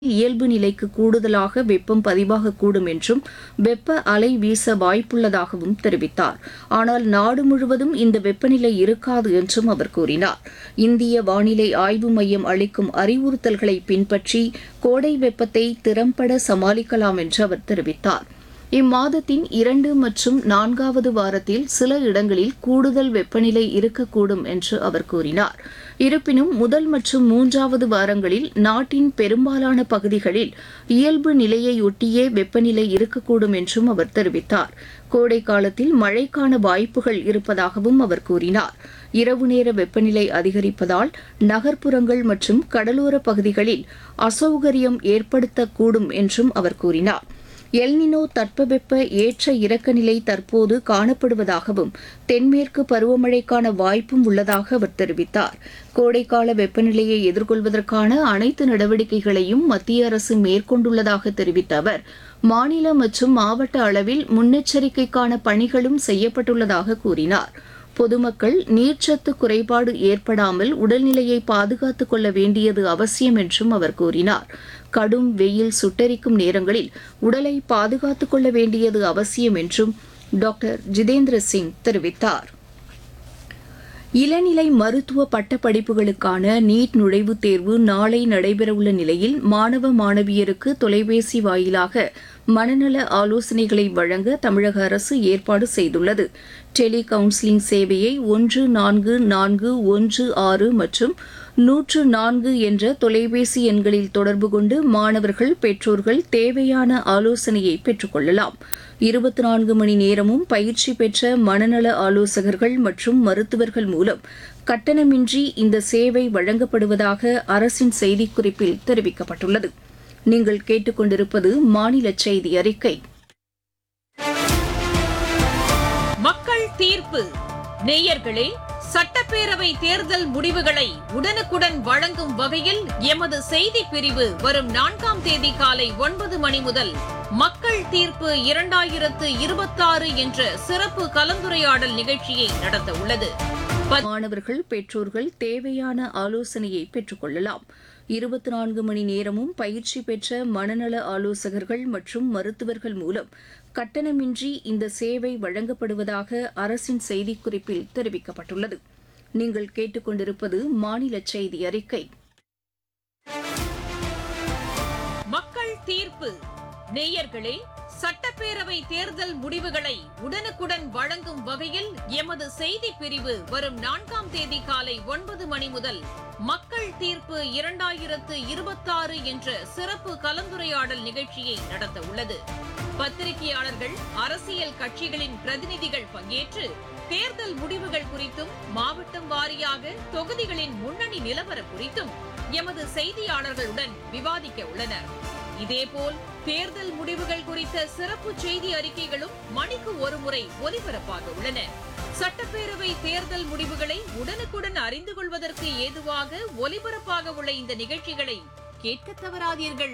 இயல்பு நிலைக்கு கூடுதலாக வெப்பம் பதிவாகக்கூடும் என்றும் வெப்ப அலை வீச வாய்ப்புள்ளதாகவும் தெரிவித்தார் ஆனால் நாடு முழுவதும் இந்த வெப்பநிலை இருக்காது என்றும் அவர் கூறினார் இந்திய வானிலை ஆய்வு மையம் அளிக்கும் அறிவுறுத்தல்களை பின்பற்றி கோடை வெப்பத்தை திறம்பட சமாளிக்கலாம் என்று அவர் தெரிவித்தார் இம்மாதத்தின் இரண்டு மற்றும் நான்காவது வாரத்தில் சில இடங்களில் கூடுதல் வெப்பநிலை இருக்கக்கூடும் என்று அவர் கூறினார் இருப்பினும் முதல் மற்றும் மூன்றாவது வாரங்களில் நாட்டின் பெரும்பாலான பகுதிகளில் இயல்பு நிலையையொட்டியே வெப்பநிலை இருக்கக்கூடும் என்றும் அவர் தெரிவித்தார் கோடை காலத்தில் மழைக்கான வாய்ப்புகள் இருப்பதாகவும் அவர் கூறினார் இரவு நேர வெப்பநிலை அதிகரிப்பதால் நகர்ப்புறங்கள் மற்றும் கடலோர பகுதிகளில் அசௌகரியம் ஏற்படுத்தக்கூடும் என்றும் அவர் கூறினார் எல்னினோ தட்பவெப்ப ஏற்ற இறக்க நிலை தற்போது காணப்படுவதாகவும் தென்மேற்கு பருவமழைக்கான வாய்ப்பும் உள்ளதாக அவர் தெரிவித்தார் கோடைக்கால வெப்பநிலையை எதிர்கொள்வதற்கான அனைத்து நடவடிக்கைகளையும் மத்திய அரசு மேற்கொண்டுள்ளதாக தெரிவித்த அவர் மாநில மற்றும் மாவட்ட அளவில் முன்னெச்சரிக்கைக்கான பணிகளும் செய்யப்பட்டுள்ளதாக கூறினார் பொதுமக்கள் நீர்ச்சத்து குறைபாடு ஏற்படாமல் உடல்நிலையை பாதுகாத்துக் கொள்ள வேண்டியது அவசியம் என்றும் அவர் கூறினார் கடும் வெயில் சுட்டெரிக்கும் நேரங்களில் உடலை பாதுகாத்துக் கொள்ள வேண்டியது அவசியம் என்றும் டாக்டர் ஜிதேந்திர சிங் தெரிவித்தார் இளநிலை மருத்துவ பட்டப்படிப்புகளுக்கான நீட் நுழைவுத் தேர்வு நாளை நடைபெறவுள்ள நிலையில் மாணவ மாணவியருக்கு தொலைபேசி வாயிலாக மனநல ஆலோசனைகளை வழங்க தமிழக அரசு ஏற்பாடு செய்துள்ளது டெலி கவுன்சிலிங் சேவையை ஒன்று நான்கு நான்கு ஒன்று ஆறு மற்றும் நூற்று நான்கு என்ற தொலைபேசி எண்களில் தொடர்பு கொண்டு மாணவர்கள் பெற்றோர்கள் தேவையான ஆலோசனையை பெற்றுக்கொள்ளலாம் இருபத்தி நான்கு மணி நேரமும் பயிற்சி பெற்ற மனநல ஆலோசகர்கள் மற்றும் மருத்துவர்கள் மூலம் கட்டணமின்றி இந்த சேவை வழங்கப்படுவதாக அரசின் செய்திக்குறிப்பில் தெரிவிக்கப்பட்டுள்ளது நீங்கள் கேட்டுக்கொண்டிருப்பது மாநில செய்தி அறிக்கை மக்கள் தீர்ப்பு நேயர்களே சட்டப்பேரவை தேர்தல் முடிவுகளை உடனுக்குடன் வழங்கும் வகையில் எமது செய்தி பிரிவு வரும் நான்காம் தேதி காலை ஒன்பது மணி முதல் மக்கள் தீர்ப்பு இரண்டாயிரத்து இருபத்தாறு என்ற சிறப்பு கலந்துரையாடல் நிகழ்ச்சியை நடத்த உள்ளது மாணவர்கள் பெற்றோர்கள் தேவையான ஆலோசனையை பெற்றுக்கொள்ளலாம் இருபத்தி நான்கு மணி நேரமும் பயிற்சி பெற்ற மனநல ஆலோசகர்கள் மற்றும் மருத்துவர்கள் மூலம் கட்டணமின்றி இந்த சேவை வழங்கப்படுவதாக அரசின் செய்திக்குறிப்பில் தெரிவிக்கப்பட்டுள்ளது நீங்கள் கேட்டுக்கொண்டிருப்பது மாநில செய்தி அறிக்கை மக்கள் தீர்ப்பு நேயர்களே சட்டப்பேரவை தேர்தல் முடிவுகளை உடனுக்குடன் வழங்கும் வகையில் எமது செய்தி பிரிவு வரும் நான்காம் தேதி காலை ஒன்பது மணி முதல் மக்கள் தீர்ப்பு இரண்டாயிரத்து இருபத்தாறு என்ற சிறப்பு கலந்துரையாடல் நிகழ்ச்சியை நடத்த உள்ளது பத்திரிகையாளர்கள் அரசியல் கட்சிகளின் பிரதிநிதிகள் பங்கேற்று தேர்தல் முடிவுகள் குறித்தும் மாவட்டம் வாரியாக தொகுதிகளின் முன்னணி நிலவரம் குறித்தும் எமது செய்தியாளர்களுடன் விவாதிக்க உள்ளனர் இதேபோல் தேர்தல் முடிவுகள் குறித்த சிறப்பு செய்தி அறிக்கைகளும் மணிக்கு ஒருமுறை ஒலிபரப்பாக உள்ளன சட்டப்பேரவை தேர்தல் முடிவுகளை உடனுக்குடன் அறிந்து கொள்வதற்கு ஏதுவாக ஒலிபரப்பாக உள்ள இந்த நிகழ்ச்சிகளை கேட்க தவறாதீர்கள்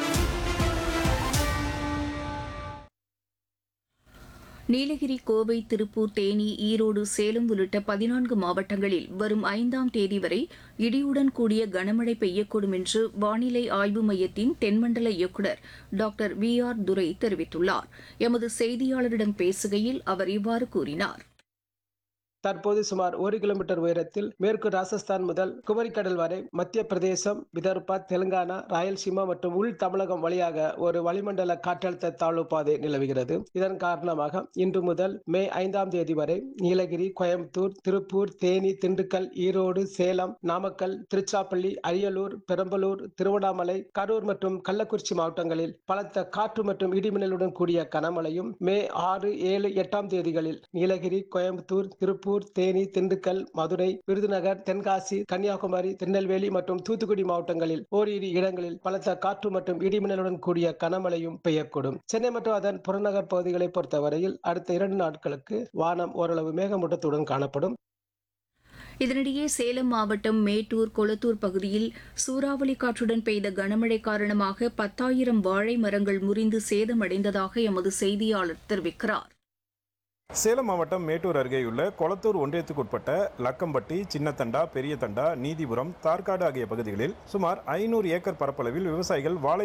நீலகிரி கோவை திருப்பூர் தேனி ஈரோடு சேலம் உள்ளிட்ட பதினான்கு மாவட்டங்களில் வரும் ஐந்தாம் தேதி வரை இடியுடன் கூடிய கனமழை பெய்யக்கூடும் என்று வானிலை ஆய்வு மையத்தின் தென்மண்டல இயக்குநர் டாக்டர் வி ஆர் துரை தெரிவித்துள்ளார் எமது செய்தியாளரிடம் பேசுகையில் அவர் இவ்வாறு கூறினார் தற்போது சுமார் ஒரு கிலோமீட்டர் உயரத்தில் மேற்கு ராஜஸ்தான் முதல் குமரிக்கடல் வரை மத்திய பிரதேசம் விதர்பா தெலுங்கானா ராயல்சீமா மற்றும் உள் தமிழகம் வழியாக ஒரு வளிமண்டல காற்றழுத்த தாழ்வு பாதை நிலவுகிறது இதன் காரணமாக இன்று முதல் மே ஐந்தாம் தேதி வரை நீலகிரி கோயம்புத்தூர் திருப்பூர் தேனி திண்டுக்கல் ஈரோடு சேலம் நாமக்கல் திருச்சாப்பள்ளி அரியலூர் பெரம்பலூர் திருவண்ணாமலை கரூர் மற்றும் கள்ளக்குறிச்சி மாவட்டங்களில் பலத்த காற்று மற்றும் இடிமின்னலுடன் கூடிய கனமழையும் மே ஆறு ஏழு எட்டாம் தேதிகளில் நீலகிரி கோயம்புத்தூர் திருப்பூர் திருப்பூர் தேனி திண்டுக்கல் மதுரை விருதுநகர் தென்காசி கன்னியாகுமரி திருநெல்வேலி மற்றும் தூத்துக்குடி மாவட்டங்களில் ஓரிரு இடங்களில் பலத்த காற்று மற்றும் இடிமின்னலுடன் கூடிய கனமழையும் பெய்யக்கூடும் சென்னை மற்றும் அதன் புறநகர் பகுதிகளை பொறுத்தவரையில் அடுத்த இரண்டு நாட்களுக்கு வானம் ஓரளவு மேகமூட்டத்துடன் காணப்படும் இதனிடையே சேலம் மாவட்டம் மேட்டூர் கொளத்தூர் பகுதியில் சூறாவளி காற்றுடன் பெய்த கனமழை காரணமாக பத்தாயிரம் வாழை மரங்கள் முறிந்து சேதமடைந்ததாக எமது செய்தியாளர் தெரிவிக்கிறார் சேலம் மாவட்டம் மேட்டூர் அருகேயுள்ள கொளத்தூர் ஒன்றியத்துக்குட்பட்ட லக்கம்பட்டி சின்னத்தண்டா பெரியதண்டா நீதிபுரம் தார்காடு ஆகிய பகுதிகளில் சுமார் ஐநூறு ஏக்கர் பரப்பளவில் விவசாயிகள் வாழை